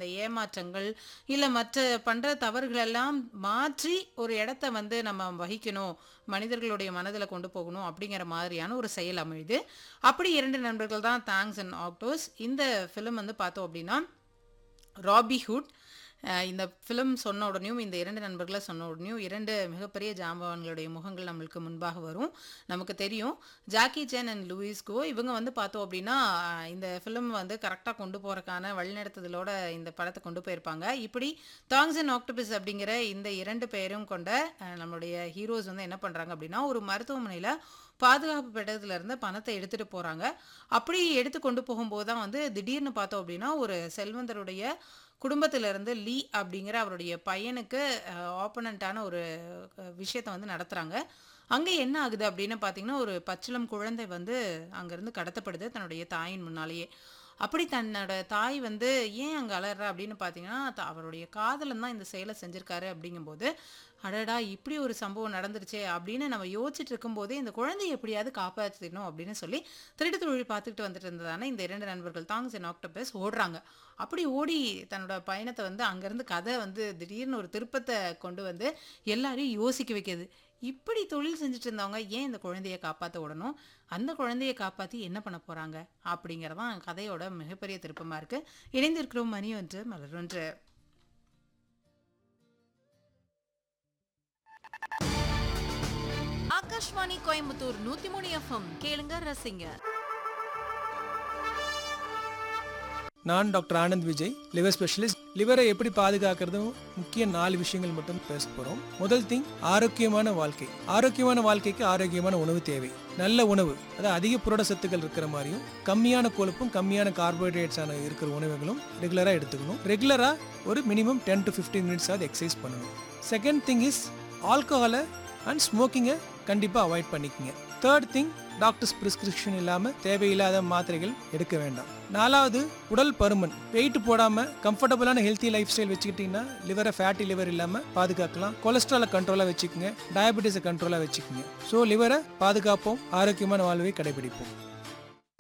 இந்த ஏமாற்றங்கள் இல்லை மற்ற பண்ணுற தவறுகளெல்லாம் மாற்றி ஒரு இடத்த வந்து நம்ம வகிக்கணும் மனிதர்களுடைய மனதில் கொண்டு போகணும் அப்படிங்கிற மாதிரியான ஒரு செயல் அமையுது அப்படி இரண்டு நண்பர்கள் தான் தேங்க்ஸ் அண்ட் ஆக்டோஸ் இந்த ஃபிலிம் வந்து பார்த்தோம் அப்படின்னா ராபிஹுட் அஹ் இந்த ஃபிலிம் சொன்ன உடனேயும் இந்த இரண்டு நண்பர்களை சொன்ன உடனேயும் இரண்டு மிகப்பெரிய ஜாம்பவான்களுடைய முகங்கள் நம்மளுக்கு முன்பாக வரும் நமக்கு தெரியும் Jackie Chan and Louis Koo இவங்க வந்து பார்த்தோம் அப்படின்னா அஹ் இந்த ஃபிலிம் வந்து கரெக்டாக கொண்டு போகிறக்கான வழிநடத்துதலோட இந்த படத்தை கொண்டு போயிருப்பாங்க இப்படி தாங்ஸ் அண்ட் ஆக்டோபஸ் அப்படிங்கிற இந்த இரண்டு பேரும் கொண்ட அஹ் நம்மளுடைய ஹீரோஸ் வந்து என்ன பண்ணுறாங்க அப்படின்னா ஒரு மருத்துவமனையில் பாதுகாப்பு பெட்டகத்துல இருந்து பணத்தை எடுத்துட்டு போறாங்க அப்படி எடுத்து கொண்டு போகும்போது தான் வந்து திடீர்னு பார்த்தோம் அப்படின்னா ஒரு செல்வந்தருடைய குடும்பத்துல இருந்து லீ அப்படிங்கிற அவருடைய பையனுக்கு ஆப்பனண்ட்டான ஒரு அஹ், விஷயத்தை வந்து நடத்துறாங்க அங்கே என்ன ஆகுது அப்படின்னு பார்த்தீங்கன்னா ஒரு பச்சிளம் குழந்தை வந்து அங்கேருந்து கடத்தப்படுது தன்னுடைய தாயின் முன்னாலேயே அப்படி தன்னோட தாய் வந்து ஏன் அங்கே அலறா அப்படின்னு பார்த்தீங்கன்னா த- அவருடைய காதலன் தான் இந்த செயலை செஞ்சிருக்காரு அப்படிங்கும்போது அடடா இப்படி ஒரு சம்பவம் நடந்துருச்சே அப்படின்னு நம்ம யோசிச்சுட்டு இருக்கும்போதே இந்த குழந்தையை எப்படியாவது காப்பாற்றிடணும் அப்படின்னு சொல்லி திருட்டு தொழில் பார்த்துக்கிட்டு வந்துட்டு இருந்ததானே இந்த இரண்டு நண்பர்கள் தாங்ஸ் அண்ட் ஆக்டோபஸ் ஓடுறாங்க அப்படி ஓடி தன்னோட பயணத்தை வந்து அங்கேருந்து கதை வந்து திடீர்னு ஒரு திருப்பத்தை கொண்டு வந்து எல்லாரையும் யோசிக்க வைக்கிது இப்படி தொழில் செஞ்சுட்டு இருந்தவங்க ஏன் இந்த குழந்தைய காப்பாற்ற விடணும் அந்த குழந்தைய காப்பாற்றி என்ன பண்ண போகிறாங்க அப்படிங்கிறதான் கதையோட மிகப்பெரிய திருப்பமாக இருக்குது இணைந்திருக்கிறோம் மணி ஒன்று மலர் ஒன்று ஆகாஷ்வாணி கோயம்புத்தூர் நூத்தி மூணு எஃப்எம் கேளுங்க ரசிங்க நான் doctor Anand Vijay liver specialist லிவரை எப்படி பாதுகாக்கிறதும் முக்கிய நாலு விஷயங்கள் மட்டும் பேச போகிறோம் முதல் திங் ஆரோக்கியமான வாழ்க்கை ஆரோக்கியமான வாழ்க்கைக்கு ஆரோக்கியமான உணவு தேவை நல்ல உணவு அதாவது அதிக புரட சத்துக்கள் இருக்கிற மாதிரியும் கம்மியான கொழுப்பும் கம்மியான கார்போஹைட்ரேட்ஸான இருக்கிற உணவுகளும் ரெகுலராக எடுத்துக்கணும் ரெகுலராக ஒரு minimum ten to fifteen minutes ஆகுது எக்ஸசைஸ் பண்ணணும் செகண்ட் திங் இஸ் ஆல்கஹாலை அண்ட் ஸ்மோக்கிங்கை கண்டிப்பாக அவாய்ட் பண்ணிக்கங்க தேர்ட் திங் டாக்டர்ஸ் பிரிஸ்கிரிப்ஷன் இல்லாமல் தேவையில்லாத மாத்திரைகள் எடுக்க வேண்டாம் நாலாவது உடல் பருமன் வெயிட் போடாமல் கம்ஃபர்டபுளான ஹெல்த்தி லைஃப் ஸ்டைல் வச்சுக்கிட்டிங்கன்னா லிவரை ஃபேட்டி லிவர் இல்லாமல் பாதுகாக்கலாம் கொலஸ்ட்ராலை கண்ட்ரோலாக வச்சுக்கோங்க டயபெட்டிஸை கண்ட்ரோலாக வச்சுக்கோங்க ஸோ லிவரை பாதுகாப்போம் ஆரோக்கியமான வாழ்வை கடைபிடிப்போம்